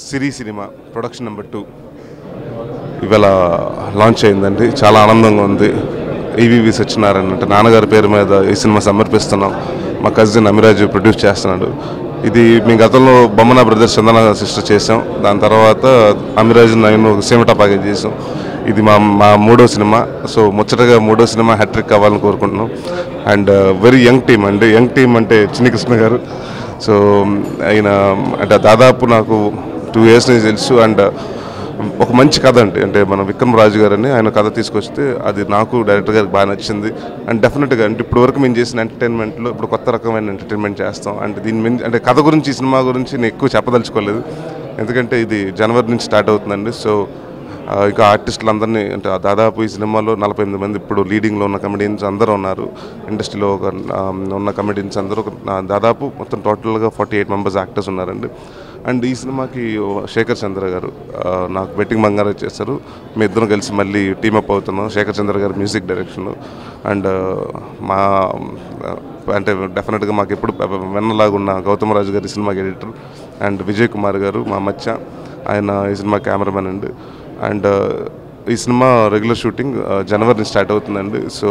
సిరీ cinema production number two ఇవాళ launch అయిందండి చాలా ఆనందంగా ఉంది ఈవీవి సత్యనారాయణ అంటే నాన్నగారి పేరు మీద ఈ సినిమా సమర్పిస్తున్నాం మా కజిన్ అమిరాజు ప్రొడ్యూస్ చేస్తున్నాడు ఇది మీ గతంలో బొమ్మన బ్రదర్స్ చందన సిస్టర్ చేసాం దాని తర్వాత అమిరాజు నేను సినిమా ప్యాకేజ్ చేసాం ఇది మా మా మూడో సినిమా సో ముచ్చటగా మూడో సినిమా హ్యాట్రిక్ అవ్వాలని కోరుకుంటున్నాం అండ్ వెరీ యంగ్ టీమ్ అండి యంగ్ టీమ్ అంటే చిన్ని కృష్ణ గారు సో ఆయన అంటే దాదాపు నాకు టూ ఇయర్స్ నుంచి తెలుసు అండ్ ఒక మంచి కథ అంటే అంటే మన విక్రమ్ రాజు గారని ఆయన కథ తీసుకొస్తే అది నాకు డైరెక్టర్ గారికి బాగా నచ్చింది అండ్ డెఫినెట్గా అంటే ఇప్పుడు వరకు మేము చేసిన ఎంటర్టైన్మెంట్లో ఇప్పుడు కొత్త రకమైన ఎంటర్టైన్మెంట్ చేస్తాం అంటే దీని మీద అంటే కథ గురించి ఈ సినిమా గురించి నేను ఎక్కువ చెప్పదలుచుకోలేదు ఎందుకంటే ఇది జనవరి నుంచి స్టార్ట్ అవుతుందండి సో ఆ, ఇంకా ఆర్టిస్టులు అందరినీ అంటే దాదాపు ఈ సినిమాలో నలభై ఎనిమిది మంది ఇప్పుడు లీడింగ్లో ఉన్న కమెడియన్స్ అందరూ ఉన్నారు ఇండస్ట్రీలో ఒక ఆ, ఉన్న కమెడియన్స్ అందరూ ఒక, ఆ, దాదాపు మొత్తం టోటల్గా ఫార్టీ ఎయిట్ మెంబర్స్ యాక్టర్స్ ఉన్నారండి అండ్ ఈ సినిమాకి ఓ శేఖర్ చంద్ర గారు ఆ, నాకు బెట్టింగ్ బంగారం చేస్తారు మీ ఇద్దరం కలిసి మళ్ళీ టీమప్ అవుతున్నాం శేఖర్ చంద్ర గారు మ్యూజిక్ డైరెక్షన్ అండ్ మా ఆ, అంటే డెఫినెట్గా మాకు ఎప్పుడు వెన్నలాగా ఉన్న గౌతమ్ రాజు గారి సినిమాకి ఎడిటర్ అండ్ విజయ్ కుమార్ గారు మా మచ్చ ఆయన ఈ సినిమా కెమెరామెన్ అండి అండ్ ఈ సినిమా రెగ్యులర్ షూటింగ్ జనవరి నుంచి స్టార్ట్ అవుతుందండి సో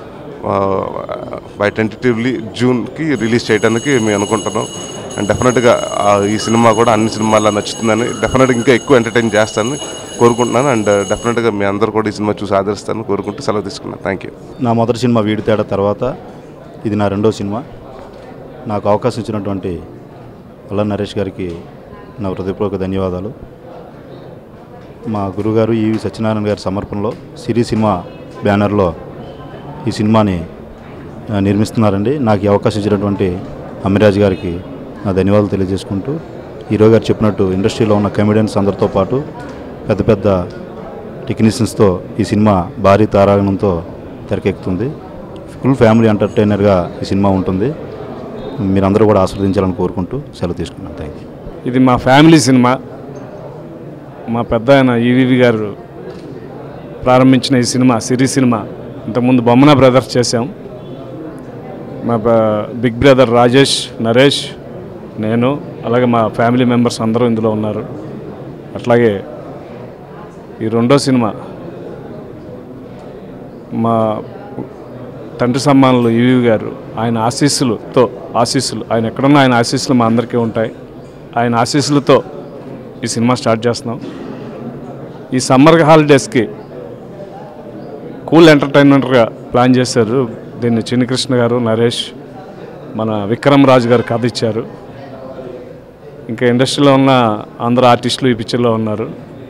బై టెంటేటివ్లీ జూన్కి రిలీజ్ చేయడానికి మేము అనుకుంటున్నాం అండ్ డెఫినెట్గా ఈ సినిమా కూడా అన్ని సినిమాల్లో నచ్చుతుందని డెఫినెట్గా ఇంకా ఎక్కువ ఎంటర్టైన్ చేస్తానని కోరుకుంటున్నాను అండ్ డెఫినెట్గా మీ అందరు కూడా ఈ సినిమా చూసి ఆదరిస్తానని కోరుకుంటూ సెలవు తీసుకున్నాను థ్యాంక్ యూ నా మొదటి సినిమా వీడి తేడా తర్వాత ఇది నా రెండో సినిమా నాకు అవకాశం ఇచ్చినటువంటి అల్ల నరేష్ గారికి నా హృదయపూర్వక ధన్యవాదాలు మా గురుగారు ఈవి సత్యనారాయణ గారి సమర్పణలో సిరీ సినిమా బ్యానర్లో ఈ సినిమాని ఆ, నిర్మిస్తున్నారండి నాకు ఈ అవకాశం ఇచ్చినటువంటి అమిరాజ్ గారికి నా ధన్యవాదాలు తెలియజేసుకుంటూ హీరో గారు చెప్పినట్టు ఇండస్ట్రీలో ఉన్న కమెడియన్స్ అందరితో పాటు పెద్ద పెద్ద టెక్నీషియన్స్తో ఈ సినిమా భారీ తారాగణంతో తెరకెక్కుతుంది ఫుల్ ఫ్యామిలీ ఎంటర్టైనర్గా ఈ సినిమా ఉంటుంది మీరందరూ కూడా ఆస్వాదించాలని కోరుకుంటూ సెలవు తీసుకున్నాను థ్యాంక్ యూ ఇది మా ఫ్యామిలీ సినిమా మా పెద్ద ఆయన ఈవీవి గారు ప్రారంభించిన ఈ సినిమా సిరీ సినిమా ఇంతకుముందు బొమ్మన బ్రదర్స్ చేశాం మా బ- బిగ్ బ్రదర్ రాజేష్ నరేష్ నేను అలాగే మా ఫ్యామిలీ మెంబర్స్ అందరూ ఇందులో ఉన్నారు అట్లాగే ఈ రెండో సినిమా మా తండ్రి సమ్మానులు ఈవీ గారు ఆయన ఆశీస్సులతో ఆశీస్సులు ఆయన ఎక్కడున్నా ఆయన ఆశీస్సులు మా అందరికీ ఉంటాయి ఆయన ఆశీస్సులతో ఈ సినిమా స్టార్ట్ చేస్తున్నాం ఈ సమ్మర్ హాలిడేస్కి కూల్ ఎంటర్టైన్మెంట్గా ప్లాన్ చేశారు దీన్ని చిన్నకృష్ణ గారు నరేష్ మన విక్రమ్ రాజు గారు కథ ఇచ్చారు ఇంకా ఇండస్ట్రీలో ఉన్న అందరు ఆర్టిస్టులు ఈ పిక్చర్లో ఉన్నారు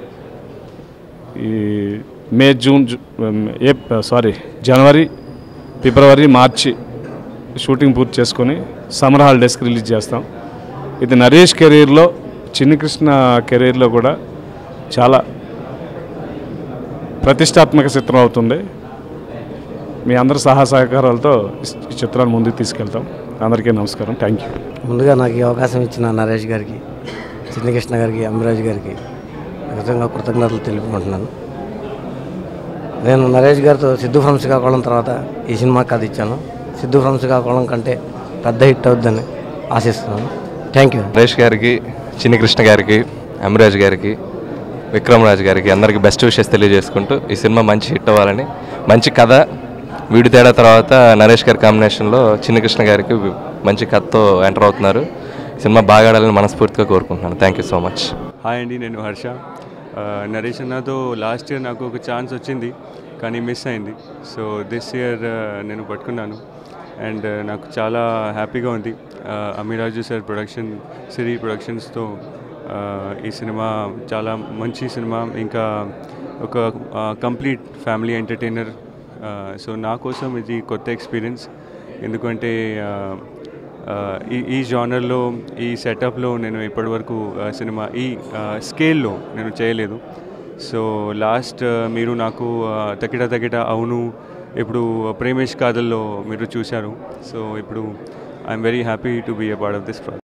ఈ మే జూన్ జూ- ఏ సారీ జనవరి ఫిబ్రవరి మార్చి షూటింగ్ పూర్తి చేసుకొని సమ్మర్ హాలిడేస్కి రిలీజ్ చేస్తాం ఇది నరేష్ కెరీర్లో చిన్ని కృష్ణ కెరీర్లో కూడా చాలా ప్రతిష్టాత్మక చిత్రం అవుతుంది మీ అందరి సహా సహకారాలతో ఈ- ఈ చిత్రాన్ని ముందుకు తీసుకెళ్తాం అందరికీ నమస్కారం థ్యాంక్ యూ ముందుగా నాకు ఈ అవకాశం ఇచ్చిన నరేష్ గారికి చిన్నకృష్ణ గారికి అమిరాజ్ గారికి నిజంగా కృతజ్ఞతలు తెలుపుకుంటున్నాను నేను నరేష్ గారితో సిద్ధు ఫ్రమ్ శ్రీకాకుళం తర్వాత ఈ సినిమా కథ ఇచ్చాను సిద్ధు ఫ్రమ్ శ్రీకాకుళం కంటే పెద్ద హిట్ అవుద్దని ఆశిస్తున్నాను థ్యాంక్ యూ నరేష్ గారికి చిన్ని కృష్ణ గారికి అమిరాజ్ గారికి విక్రమ్ రాజ్ గారికి అందరికీ బెస్ట్ విషెస్ తెలియజేసుకుంటూ ఈ సినిమా మంచి హిట్ అవ్వాలని మంచి కథ వీడి తేడా తర్వాత నరేష్ గారి కాంబినేషన్లో చిన్ని కృష్ణ గారికి మంచి కథతో ఎంటర్ అవుతున్నారు ఈ సినిమా బాగా ఆడాలని మనస్ఫూర్తిగా కోరుకుంటున్నాను thank you so much hi అండి నేను హర్ష ఆ, నరేష్ అన్నతో లాస్ట్ ఇయర్ నాకు ఒక ఛాన్స్ వచ్చింది కానీ మిస్ అయింది సో దిస్ ఇయర్ నేను పట్టుకున్నాను అండ్ నాకు చాలా హ్యాపీగా ఉంది ఆ, అమిరాజు సార్ ప్రొడక్షన్ సిరీ ప్రొడక్షన్స్తో ఆ, ఈ సినిమా చాలా మంచి సినిమా ఇంకా ఒక కంప్లీట్ ఫ్యామిలీ ఎంటర్టైనర్ సో నా కోసం ఇది కొత్త ఎక్స్పీరియన్స్ ఎందుకంటే ఆ, ఆ, ఈ ఈ జానర్లో ఈ సెటప్లో నేను ఇప్పటివరకు ఆ, సినిమా ఈ ఆ, స్కేల్లో నేను చేయలేదు సో లాస్ట్ ఆ, మీరు నాకు ఆ, తకిట తకిట అవును ఇప్పుడు ప్రేమేష్ కాదల్లో మీరు చూశారు సో ఇప్పుడు I'm very happy to be a part of this project